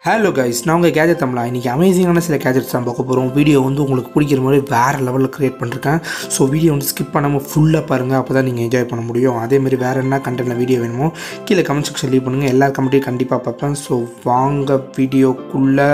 hello guys நான் உங்கள் gadget தமிழா இன்றைக்கி அமேசிங்கான சில கேஜெட்ஸ் தான் பார்க்க போகிறோம் வீடியோ வந்து உங்களுக்கு பிடிக்கிற மாதிரி வேறு லெவலில் க்ரியேட் பண்ணிருக்கேன் ஸோ வீடியோ வந்து ஸ்கிப் பண்ணாமல் ஃபுல்லாக பாருங்கள் அப்போ தான் நீங்கள் என்ஜாய் பண்ண முடியும் அதேமாதிரி வேறு என்ன கண்டென்ட்டில் வீடியோ வேணுமோ கீழே கமெண்ட் செக்ஷன் லீவ் பண்ணுங்கள் எல்லா கமெண்ட்டையும் கண்டிப்பாக பார்ப்பேன் ஸோ வாங்க வீடியோக்குள்ளே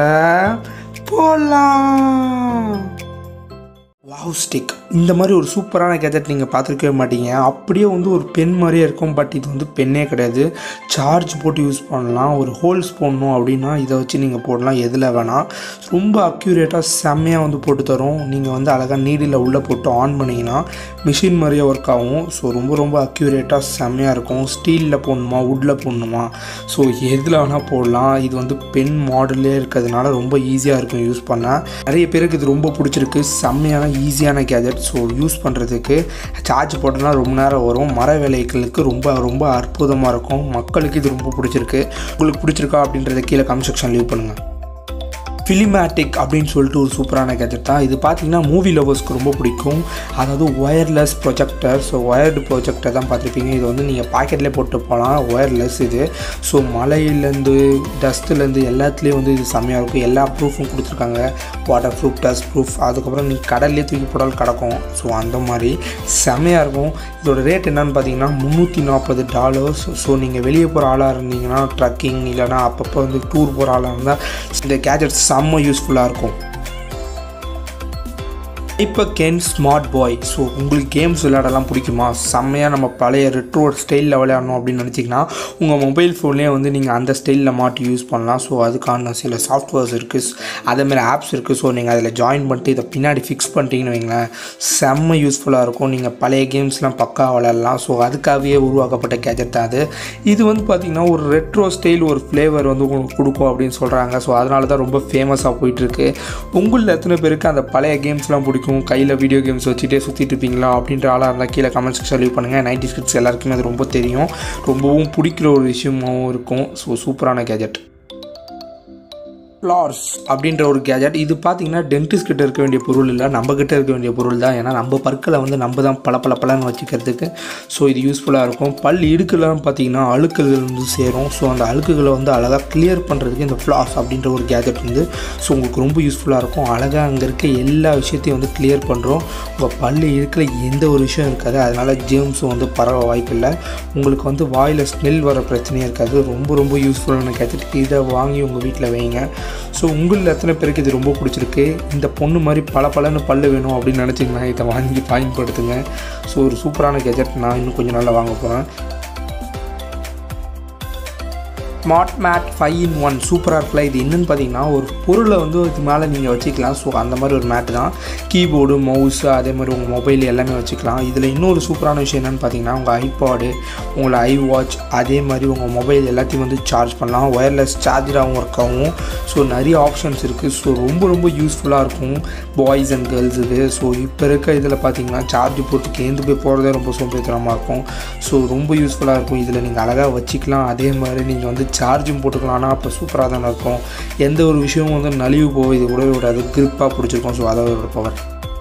போகலாம் வாவ் ஸ்டிக் இந்த மாதிரி ஒரு சூப்பரான கேஜெட் நீங்கள் பார்த்துருக்கவே மாட்டீங்க அப்படியே வந்து ஒரு பென் மாதிரியே இருக்கும் பட் இது வந்து பென்னே கிடையாது சார்ஜ் போட்டு யூஸ் பண்ணலாம் ஒரு ஹோல்ஸ் போடணும் அப்படின்னா இதை வச்சு நீங்கள் போடலாம் எதில் வேணால் ரொம்ப அக்யூரேட்டாக செம்மையாக வந்து போட்டு தரும் நீங்கள் வந்து அழகாக நீடில் உள்ளே போட்டு ஆன் பண்ணிங்கன்னா மிஷின் மாதிரியே ஒர்க் ஆகும் ஸோ ரொம்ப ரொம்ப அக்யூரேட்டாக செம்மையாக இருக்கும் ஸ்டீலில் போடணுமா வுட்டில் போடணுமா ஸோ எதில் வேணால் போடலாம் இது வந்து பென் மாடல்லே இருக்கிறதுனால ரொம்ப ஈஸியாக இருக்கும் யூஸ் பண்ண நிறைய பேருக்கு இது ரொம்ப பிடிச்சிருக்கு செம்மையான ஈஸியான கேஜெட் ஸோ யூஸ் பண்ணுறதுக்கு சார்ஜ் போட்டோம்னா ரொம்ப நேரம் வரும் மர வேலைகளுக்கு ரொம்ப ரொம்ப அற்புதமாக இருக்கும் மக்களுக்கு இது ரொம்ப பிடிச்சிருக்கு உங்களுக்கு பிடிச்சிருக்கா அப்படின்றத கீழே கமெண்ட் செக்ஷன் லீவ் பண்ணுங்கள் ஃபிலிமேட்டிக் அப்படின்னு சொல்லிட்டு ஒரு சூப்பரான கேஜெட் தான் இது பார்த்தீங்கன்னா மூவி லவர்ஸ்க்கு ரொம்ப பிடிக்கும் அதாவது wireless projector so wired projector தான் பார்த்துருப்பீங்க இது வந்து நீங்கள் பாக்கெட்லேயே போட்டு போகலாம் ஒயர்லெஸ் இது ஸோ மழையிலேருந்து டஸ்ட்டுலேருந்து எல்லாத்துலேயும் வந்து இது செம்மையாக இருக்கும் எல்லா ப்ரூஃபும் கொடுத்துருக்காங்க வாட்டர் ப்ரூஃப் டஸ்ட் ப்ரூஃப் அதுக்கப்புறம் நீங்கள் கடல்லே தூக்கி போட்டாலும் கிடக்கும் ஸோ அந்த மாதிரி செம்மையாக இருக்கும் இதோட ரேட் என்னன்னு பார்த்தீங்கன்னா முந்நூற்றி நாற்பது டாலர்ஸ் ஸோ நீங்கள் வெளியே போகிற ஆளாக இருந்தீங்கன்னா ட்ரக்கிங் இல்லைனா அப்பப்போ வந்து டூர் போகிற ஆளாக இருந்தால் இந்த கேஜெட்ஸ் செம்ம யூஸ்ஃபுல்லாக இருக்கும் இப்போ கேன் ஸ்மார்ட் பாய் ஸோ உங்களுக்கு கேம்ஸ் விளையாடலாம் பிடிக்குமா செம்மையாக நம்ம பழைய ரெட்ரோ ஸ்டைலில் விளையாடணும் அப்படின்னு நினச்சிங்கன்னா உங்கள் மொபைல் ஃபோன்லேயே வந்து நீங்கள் அந்த ஸ்டைலில் மாட்டி யூஸ் பண்ணலாம் ஸோ அதுக்கான சில சாஃப்ட்வேர்ஸ் இருக்குது அதேமாதிரி ஆப்ஸ் இருக்குது ஸோ நீங்கள் அதில் ஜாயின் பண்ணிட்டு இதை பின்னாடி ஃபிக்ஸ் பண்ணிட்டீங்கன்னு வைங்களேன் செம்ம யூஸ்ஃபுல்லாக இருக்கும் நீங்கள் பழைய கேம்ஸ்லாம் பக்கா விளையாடலாம் ஸோ அதுக்காகவே உருவாக்கப்பட்ட கேஜெட் தான் அது இது வந்து பார்த்திங்கன்னா ஒரு ரெட்ரோ ஸ்டைல் ஒரு ஃப்ளேவர் வந்து உங்களுக்கு கொடுக்கும் அப்படின்னு சொல்கிறாங்க ஸோ அதனால தான் ரொம்ப ஃபேமஸாக போயிட்டுருக்கு உங்களில் எத்தனை பேருக்கு அந்த பழைய கேம்ஸ்லாம் பிடிக்கும் இருக்கும் கையில் வீடியோ கேம்ஸ் வச்சுட்டே சுற்றிட்டு இருப்பீங்களா அப்படின்ற ஆளாக இருந்தால் கீழே கமெண்ட் செக்ஷன் லீவ் பண்ணுங்கள் நைன்டி ஸ்கிட்ஸ் எல்லாருக்குமே அது ரொம்ப தெரியும் ரொம்பவும் பிடிக்கிற ஒரு விஷயமாகவும் இருக்கும் ஸோ சூப்பரான கேஜெட் ஃப்ளார்ஸ் அப்படின்ற ஒரு கேஜெட் இது பார்த்தீங்கன்னா டென்டிஸ்ட் கிட்ட இருக்க வேண்டிய பொருள் இல்லை நம்ம கிட்ட இருக்க வேண்டிய பொருள் தான் ஏன்னா நம்ம பற்களை வந்து நம்ம தான் பல பல பலன்னு வச்சுக்கிறதுக்கு ஸோ இது யூஸ்ஃபுல்லாக இருக்கும் பல் இடுக்கெல்லாம் பார்த்தீங்கன்னா அழுக்குகள் வந்து சேரும் ஸோ அந்த அழுக்குகளை வந்து அழகாக கிளியர் பண்ணுறதுக்கு இந்த ஃப்ளாஸ் அப்படின்ற ஒரு கேஜெட் வந்து ஸோ உங்களுக்கு ரொம்ப யூஸ்ஃபுல்லாக இருக்கும் அழகாக அங்கே இருக்க எல்லா விஷயத்தையும் வந்து கிளியர் பண்ணுறோம் உங்கள் பல் இருக்கிற எந்த ஒரு விஷயம் இருக்காது அதனால் ஜேம்ஸும் வந்து பரவ வாய்ப்பில்லை உங்களுக்கு வந்து வாயில் ஸ்மெல் வர பிரச்சனையே இருக்காது ரொம்ப ரொம்ப யூஸ்ஃபுல்லான கேஜெட் இதை வாங்கி உங்கள் வீட்டில் வைங்க ஸோ உங்களில் எத்தனை பேருக்கு இது ரொம்ப பிடிச்சிருக்கு இந்த பொண்ணு மாதிரி பல பலன்னு பல்லு வேணும் அப்படின்னு நினச்சிங்கன்னா இதை வாங்கி பயன்படுத்துங்க ஸோ ஒரு சூப்பரான கேஜெட் நான் இன்னும் கொஞ்சம் நாளில் வாங்க போகிறேன் smart mat five in one சூப்பராக இருக்குல்ல இது என்னென்னு பார்த்தீங்கன்னா ஒரு பொருளை வந்து இது மேலே நீங்கள் வச்சுக்கலாம் ஸோ அந்த மாதிரி ஒரு மேட்டு தான் கீபோர்டு மவுஸு அதே மாதிரி உங்கள் மொபைல் எல்லாமே வச்சுக்கலாம் இதில் இன்னொரு சூப்பரான விஷயம் என்னென்னு பார்த்தீங்கன்னா உங்கள் ஐபாடு உங்களை ஐ வாட்ச் அதே மாதிரி உங்கள் மொபைல் எல்லாத்தையும் வந்து சார்ஜ் பண்ணலாம் ஒயர்லெஸ் சார்ஜராகவும் ஒர்க் ஆகும் ஸோ நிறைய ஆப்ஷன்ஸ் இருக்குது ஸோ ரொம்ப ரொம்ப யூஸ்ஃபுல்லாக இருக்கும் பாய்ஸ் அண்ட் கேர்ள்ஸுக்கு ஸோ இப்போ இருக்க இதில் பார்த்தீங்கன்னா சார்ஜ் போட்டு கேந்து போய் போகிறதே ரொம்ப சோம்பேத்தனமாக இருக்கும் ஸோ ரொம்ப யூஸ்ஃபுல்லாக இருக்கும் இதில் நீங்கள் அழகாக வச்சுக்கலாம் அதே மாதிரி நீங்கள் வந்து சார்ஜும் போட்டுக்கலாம்னா அப்போ சூப்பராக தானே இருக்கும் எந்த ஒரு விஷயமும் வந்து நலிவு போக இது விடவே விடாது கிரிப்பாக பிடிச்சிருக்கும் ஸோ அதோட power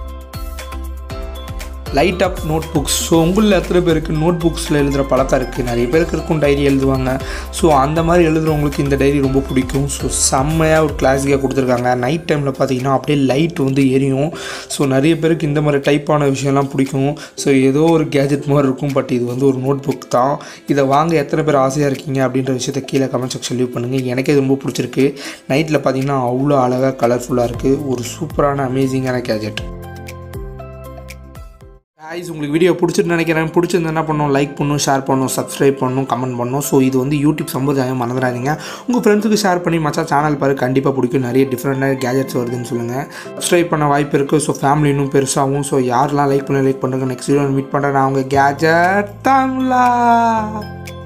light up notebooks so உங்களில் எத்தனை பேருக்கு நோட் புக்ஸில் எழுதுகிற பழக்கம் இருக்குது நிறைய பேருக்கு இருக்கும் டைரி எழுதுவாங்க ஸோ அந்த மாதிரி எழுதுகிறவங்களுக்கு இந்த டைரி ரொம்ப பிடிக்கும் ஸோ செம்மையாக ஒரு கிளாஸிக்காக கொடுத்துருக்காங்க நைட் டைமில் பார்த்தீங்கன்னா அப்படியே லைட் வந்து எரியும் ஸோ நிறைய பேருக்கு இந்த மாதிரி டைப்பான விஷயம்லாம் பிடிக்கும் ஸோ ஏதோ ஒரு கேஜெட் மாதிரி இருக்கும் பட் இது வந்து ஒரு நோட் புக் தான் இதை வாங்க எத்தனை பேர் ஆசையாக இருக்கீங்க அப்படின்ற விஷயத்த கீழே கமெண்ட் செக்ஷன் லீவ் பண்ணுங்கள் எனக்கே இது ரொம்ப பிடிச்சிருக்கு நைட்டில் பார்த்தீங்கன்னா அவ்வளோ அழகாக கலர்ஃபுல்லாக இருக்குது ஒரு சூப்பரான அமேசிங்கான கேஜெட் கைஸ் உங்களுக்கு வீடியோ பிடிச்சிட்டு நினைக்கிறேன் பிடிச்சிருந்து என்ன பண்ணணும் லைக் பண்ணணும் ஷேர் பண்ணணும் சப்ஸ்கிரைப் பண்ணணும் கமெண்ட் பண்ணணும் ஸோ இது வந்து யூடியூப் சம்பிரதாயம் மறந்துடாதீங்க உங்கள் ஃப்ரெண்ட்ஸுக்கு ஷேர் பண்ணி மச்சா சேனல் பாரு கண்டிப்பாக பிடிக்கும் நிறைய டிஃப்ரெண்டான கேஜெட்ஸ் வருதுன்னு சொல்லுங்கள் சப்ஸ்கிரைப் பண்ண வாய்ப்பு இருக்குது ஸோ ஃபேமிலி இன்னும் பெருசாகும் ஸோ யாரெல்லாம் லைக் பண்ணி லைக் பண்ணுங்க நெக்ஸ்ட் வீடியோ மீட் பண்ணுறேன் நான் உங்கள் கேஜெட் தமிழா